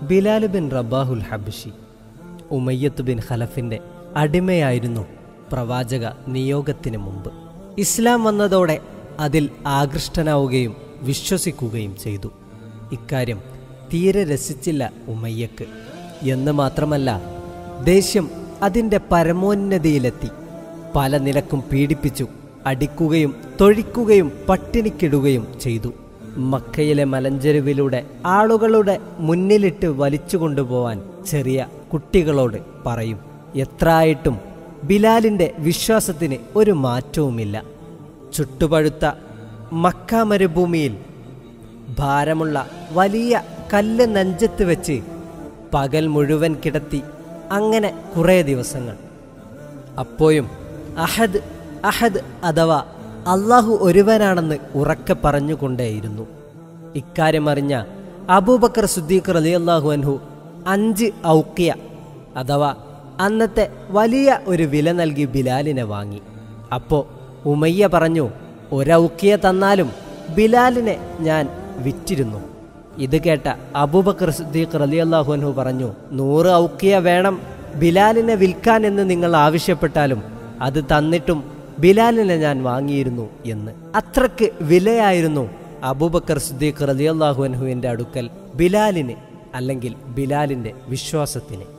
Bilal bin Rabahul Habashi Umayyat bin ഖലഫിന്റെ അടിമയായിരുന്നു പ്രവാചക നിയോഗത്തിന് മുമ്പ് ഇസ്ലാം വന്നതോടെ അതിൽ ആകൃഷ്ടനാവുകയും വിശ്വസിക്കുകയും ചെയ്തു ഇക്കാര്യം തീരെ രസിച്ചില്ല ഉമയ്യക്ക് എന്ന് മാത്രമല്ല ദേഷ്യം അതിൻ്റെ പരമോന്നതിയിലെത്തി പല നിലക്കും പീഡിപ്പിച്ചു അടിക്കുകയും തൊഴിക്കുകയും പട്ടിണിക്കിടുകയും ചെയ്തു മക്കയിലെ മലഞ്ചെരുവിലൂടെ ആളുകളുടെ മുന്നിലിട്ട് വലിച്ചു കൊണ്ടുപോവാൻ ചെറിയ കുട്ടികളോട് പറയും എത്രയായിട്ടും ബിലാലിൻ്റെ വിശ്വാസത്തിന് ഒരു മാറ്റവുമില്ല ചുട്ടുപഴുത്ത മക്ക മരുഭൂമിയിൽ ഭാരമുള്ള വലിയ കല്ല് നെഞ്ചത്ത് വെച്ച് പകൽ മുഴുവൻ കിടത്തി അങ്ങനെ കുറേ ദിവസങ്ങൾ അപ്പോഴും അഹദ് അഹദ് അഥവാ അള്ളാഹു ഒരുവനാണെന്ന് ഉറക്കെ പറഞ്ഞുകൊണ്ടേയിരുന്നു ഇക്കാര്യം അറിഞ്ഞ അബൂബക്കർ സുദ്ദീഖ് റലി അള്ളാഹു അൻഹു അഞ്ച് ഔക്കിയ അഥവാ അന്നത്തെ വലിയ ഒരു വില നൽകി ബിലാലിനെ വാങ്ങി അപ്പോൾ ഉമയ്യ പറഞ്ഞു ഒരൗക്കിയ തന്നാലും ബിലാലിനെ ഞാൻ വിറ്റിരുന്നു ഇത് കേട്ട അബൂബക്കർ സിദ്ദീഖ് റലിയല്ലാഹു അൻഹു പറഞ്ഞു നൂറ് ഔക്കിയ വേണം ബിലാലിനെ വിൽക്കാൻ എന്ന് നിങ്ങൾ ആവശ്യപ്പെട്ടാലും അത് തന്നിട്ടും ബിലാലിനെ ഞാൻ വാങ്ങിയിരുന്നു എന്ന് അത്രക്ക് വിലയായിരുന്നു അബൂബക്കർ സിദ്ദീഖ് റലിയല്ലാഹു അൻഹുവിൻ്റെ അടുക്കൽ ബിലാലിന് അല്ലെങ്കിൽ ബിലാലിൻ്റെ വിശ്വാസത്തിന്